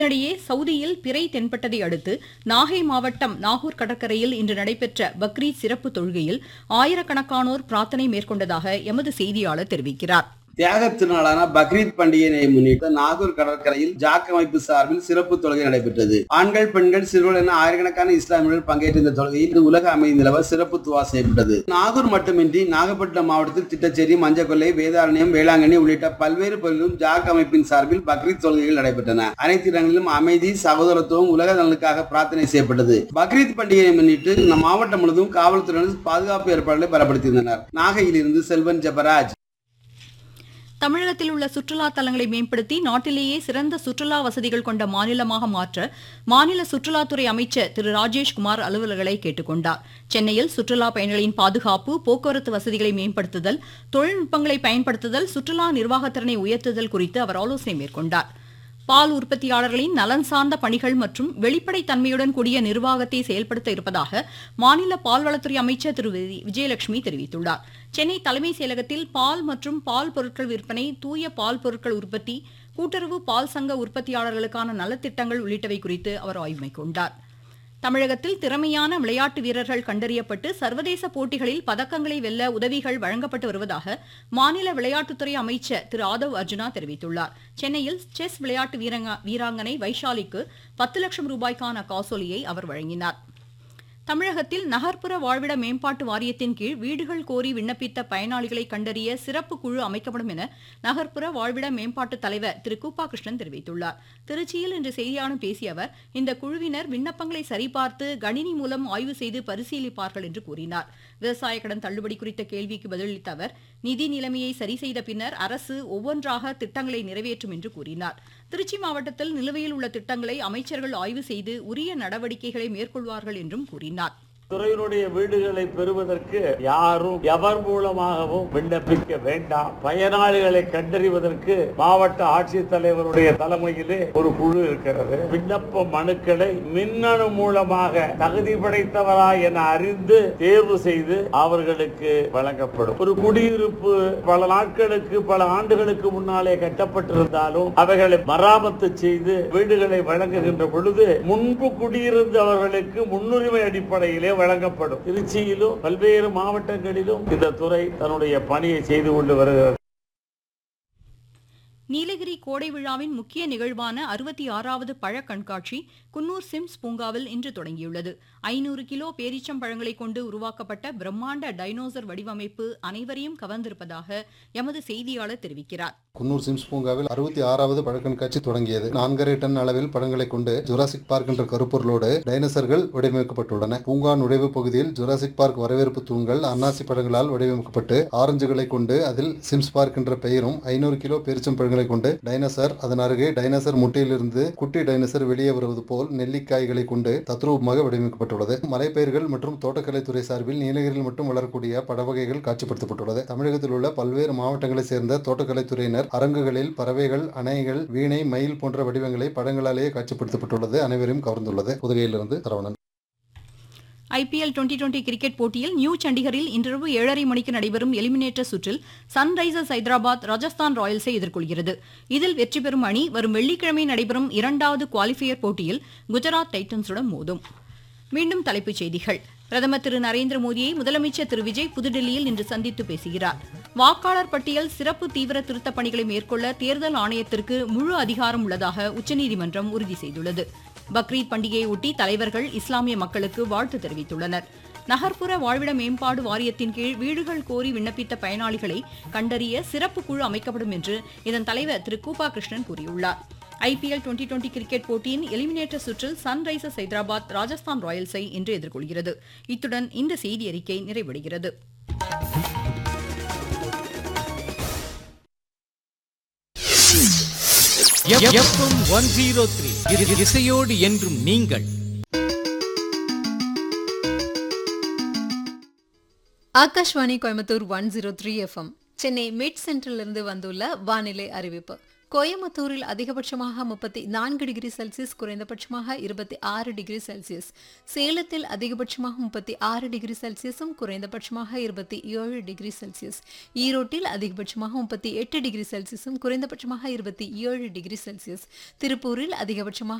இதனிடையே சவுதியில் பிறை தென்பட்டதை அடுத்து நாகை மாவட்டம் நாகூர் கடற்கரையில் இன்று நடைபெற்ற பக்ரீத் சிறப்பு தொழுகையில் ஆயிரக்கணக்கானோர் பிரார்த்தனை மேற்கொண்டதாக எமது செய்தியாளர் தெரிவிக்கிறார் தியாக திருநாளான பக்ரீத் பண்டிகையை முன்னிட்டு நாகூர் கடற்கரையில் ஜாக் அமைப்பு சார்பில் சிறப்பு தொழுகை நடைபெற்றது ஆண்கள் பெண்கள் சிறுவர்கள் என ஆயிரக்கணக்கான இஸ்லாமியர்கள் பங்கேற்ற இந்த தொழுகையில் இன்று உலக அமைதி நிலவ சிறப்பு துவா செய்யப்பட்டது நாகூர் மட்டுமின்றி நாகப்பட்டினம் மாவட்டத்தில் திட்டச்சேரி மஞ்சக்கொல்லை வேதாரண்யம் வேளாங்கண்ணி உள்ளிட்ட பல்வேறு பகுதிகளிலும் ஜாக் அமைப்பின் சார்பில் பக்ரீத் தொழுகைகள் நடைபெற்றன அனைத்து இடங்களிலும் அமைதி சகோதரத்துவம் உலக நலனுக்காக பிரார்த்தனை செய்யப்பட்டது பக்ரீத் பண்டிகையை முன்னிட்டு நம் மாவட்டம் முழுவதும் காவல்துறையினர் பாதுகாப்பு ஏற்பாடுகளை பலப்படுத்தியிருந்தனர் நாகையிலிருந்து செல்வன் ஜபராஜ் தமிழகத்தில் உள்ள சுற்றுலா தலங்களை மேம்படுத்தி நாட்டிலேயே சிறந்த சுற்றுலா வசதிகள் கொண்ட மாநிலமாக மாற்ற மாநில சுற்றுலாத்துறை அமைச்சர் திரு ராஜேஷ்குமார் அலுவலர்களை கேட்டுக்கொண்டார் சென்னையில் சுற்றுலா பயணிகளின் பாதுகாப்பு போக்குவரத்து வசதிகளை மேம்படுத்துதல் தொழில்நுட்பங்களை பயன்படுத்துதல் சுற்றுலா நிர்வாகத்திறனை உயர்த்துதல் குறித்து அவர் ஆலோசனை மேற்கொண்டார் பால் உற்பத்தியாளர்களின் நலன் சார்ந்த பணிகள் மற்றும் வெளிப்படைத் தன்மையுடன் கூடிய நிர்வாகத்தை செயல்படுத்த இருப்பதாக மாநில பால்வளத்துறை அமைச்சர் திரு வி- விஜயலட்சுமி தெரிவித்துள்ளார் சென்னை தலைமைச் செயலகத்தில் பால் மற்றும் பால் பொருட்கள் விற்பனை தூய பால் பொருட்கள் உற்பத்தி கூட்டுறவு பால் சங்க உற்பத்தியாளர்களுக்கான நலத்திட்டங்கள் உள்ளிட்டவை குறித்து அவர் ஆய்வு மேற்கொண்டார் தமிழகத்தில் திறமையான விளையாட்டு வீரர்கள் கண்டறியப்பட்டு சர்வதேச போட்டிகளில் பதக்கங்களை வெல்ல உதவிகள் வழங்கப்பட்டு வருவதாக மாநில விளையாட்டுத்துறை அமைச்சர் திரு ஆதவ் அர்ஜுனா தெரிவித்துள்ளார் சென்னையில் செஸ் விளையாட்டு வீரங்க- வீராங்கனை வைஷாலிக்கு பத்து லட்சம் ரூபாய்க்கான காசோலியை அவர் வழங்கினார் தமிழகத்தில் நகர்ப்புற வாழ்விட மேம்பாட்டு வாரியத்தின் கீழ் வீடுகள் கோரி விண்ணப்பித்த பயனாளிகளை கண்டறிய சிறப்பு குழு அமைக்கப்படும் என நகர்ப்புற வாழ்விட மேம்பாட்டு தலைவர் திரு கூப்பா கிருஷ்ணன் தெரிவித்துள்ளார் திருச்சியில் இன்று செய்தியாளர்களிடம் பேசிய அவர் இந்த குழுவினர் விண்ணப்பங்களை சரிபார்த்து கணினி மூலம் ஆய்வு செய்து பரிசீலிப்பார்கள் என்று கூறினார் விவசாய கடன் தள்ளுபடி குறித்த கேள்விக்கு பதிலளித்த அவர் நிதி நிலைமையை சரி செய்த பின்னர் அரசு ஒவ்வொன்றாக திட்டங்களை நிறைவேற்றும் என்று கூறினார் திருச்சி மாவட்டத்தில் நிலுவையில் உள்ள திட்டங்களை அமைச்சர்கள் ஆய்வு செய்து உரிய நடவடிக்கைகளை மேற்கொள்வார்கள் என்றும் கூறினார் துறையினுடைய வீடுகளை பெறுவதற்கு யாரும் எவர் மூலமாகவும் விண்ணப்பிக்க வேண்டாம் பயனாளிகளை கண்டறிவதற்கு மாவட்ட ஆட்சித்தலைவருடைய தலைமையிலே ஒரு குழு இருக்கிறது விண்ணப்ப மனுக்களை மின்னணு மூலமாக தகுதி படைத்தவரா என அறிந்து தேர்வு செய்து அவர்களுக்கு வழங்கப்படும் ஒரு குடியிருப்பு பல நாட்களுக்கு பல ஆண்டுகளுக்கு முன்னாலே கட்டப்பட்டிருந்தாலும் அவைகளை மராமத்து செய்து வீடுகளை வழங்குகின்ற பொழுது முன்பு குடியிருந்தவர்களுக்கு முன்னுரிமை அடிப்படையிலே வழங்கப்படும் திருச்சியிலும் பல்வேறு மாவட்டங்களிலும் இந்த துறை தன்னுடைய பணியை செய்து கொண்டு வருகிறது நீலகிரி கோடை விழாவின் முக்கிய நிகழ்வான அறுபத்தி ஆறாவது பழ கண்காட்சி குன்னூர் சிம்ஸ் பூங்காவில் இன்று தொடங்கியுள்ளது ஐநூறு கிலோ பேரீச்சம் பழங்களை கொண்டு உருவாக்கப்பட்ட பிரம்மாண்ட டைனோசர் வடிவமைப்பு அனைவரையும் கவர்ந்திருப்பதாக எமது செய்தியாளர் தெரிவிக்கிறார் குன்னூர் சிம்ஸ் பூங்காவில் அறுபத்தி ஆறாவது பழக்கண்காட்சி தொடங்கியது நான்கரை டன் அளவில் படங்களை கொண்டு ஜுராசிக் பார்க் என்ற கருப்பொருளோடு டைனோசர்கள் வடிவமைக்கப்பட்டுள்ளன பூங்கா நுழைவு பகுதியில் ஜுராசிக் பார்க் வரவேற்பு தூண்கள் அன்னாசி பழங்களால் வடிவமைக்கப்பட்டு ஆரஞ்சுகளை கொண்டு அதில் சிம்ஸ் பார்க் என்ற பெயரும் ஐநூறு கிலோ பேரிச்சம் பழங்களை கொண்டு டைனோசர் அதன் அருகே டைனோசர் முட்டையிலிருந்து குட்டி டைனோசர் வெளியே வருவது போல் நெல்லிக்காய்களை கொண்டு தத்ரூபமாக வடிவமைக்கப்பட்டுள்ளது மலைப்பயிர்கள் மற்றும் தோட்டக்கலைத்துறை சார்பில் நீலகிரியில் மட்டும் வளரக்கூடிய பட வகைகள் காட்சிப்படுத்தப்பட்டுள்ளது தமிழகத்தில் உள்ள பல்வேறு மாவட்டங்களைச் சேர்ந்த தோட்டக்கலைத்துறையினர் அரங்குகளில் பறவைகள் அணைகள் வீணை மயில் போன்ற வடிவங்களை படங்களாலேயே காட்சிப்படுத்தப்பட்டுள்ளது அனைவரையும் கவர்ந்துள்ளது புதுகையிலிருந்து Saravanan IPL twenty twenty cricket போட்டியில் நியூ சண்டிகரில் இன்றிரவு ஏழரை மணிக்கு நடைபெறும் எலிமினேட்டர் சுற்றில் சன்ரைசர்ஸ் ஹைதராபாத் ராஜஸ்தான் ராயல்ஸை எதிர்கொள்கிறது இதில் வெற்றி பெறும் அணி வரும் வெள்ளிக்கிழமை நடைபெறும் இரண்டாவது குவாலிஃபயர் போட்டியில் குஜராத் டைட்டன்ஸுடன் மோதும் மீண்டும் தலைப்புச் செய்திகள் பிரதமர் திரு நரேந்திர மோடியை முதலமைச்சர் திரு விஜய் புதுடில்லியில் இன்று சந்தித்து பேசுகிறார் வாக்காளர் பட்டியல் சிறப்பு தீவிர திருத்தப் பணிகளை மேற்கொள்ள தேர்தல் ஆணையத்திற்கு முழு அதிகாரம் உள்ளதாக உச்சநீதிமன்றம் உறுதி செய்துள்ளது பக்ரீத் பண்டிகையை ஒட்டி தலைவர்கள் இஸ்லாமிய மக்களுக்கு வாழ்த்து தெரிவித்துள்ளனர் நகர்ப்புற வாழ்விட மேம்பாடு வாரியத்தின் கீழ் வீடுகள் கோரி விண்ணப்பித்த பயனாளிகளை கண்டறிய சிறப்பு குழு அமைக்கப்படும் என்று இதன் தலைவர் திரு கூபா கிருஷ்ணன் கூறியுள்ளார் ஐபிஎல் டுவெண்டி டுவெண்டி கிரிக்கெட் போட்டியின் எலிமினேட்டர் சுற்றில் சன்ரைசர்ஸ் ஹைதராபாத் ராஜஸ்தான் ராயல்ஸை இன்று எதிர்கொள்கிறது இத்துடன் இந்த செய்தி அறிக்கை நிறைவடைகிறது எஃப்எம் ஒன் ஜீரோ த்ரீ இசையோடு என்றும் நீங்கள் Akashvani Coimbatore one zero three FM Chennai mid சென்டரிலிருந்து வந்துள்ள வானிலை அறிவிப்பு கோயம்புத்தூரில் அதிகபட்சமாக முப்பத்தி நான்கு டிகிரி செல்சியஸ் குறைந்தபட்சமாக இருபத்தி ஆறு டிகிரி செல்சியஸ் சேலத்தில் அதிகபட்சமாக முப்பத்தி ஆறு டிகிரி செல்சியஸும் குறைந்தபட்சமாக இருபத்தி ஏழு டிகிரி செல்சியஸ் ஈரோட்டில் அதிகபட்சமாக முப்பத்தி எட்டு டிகிரி செல்சியஸும் குறைந்தபட்சமாக இருபத்தி ஏழு டிகிரி செல்சியஸ் திருப்பூரில் அதிகபட்சமாக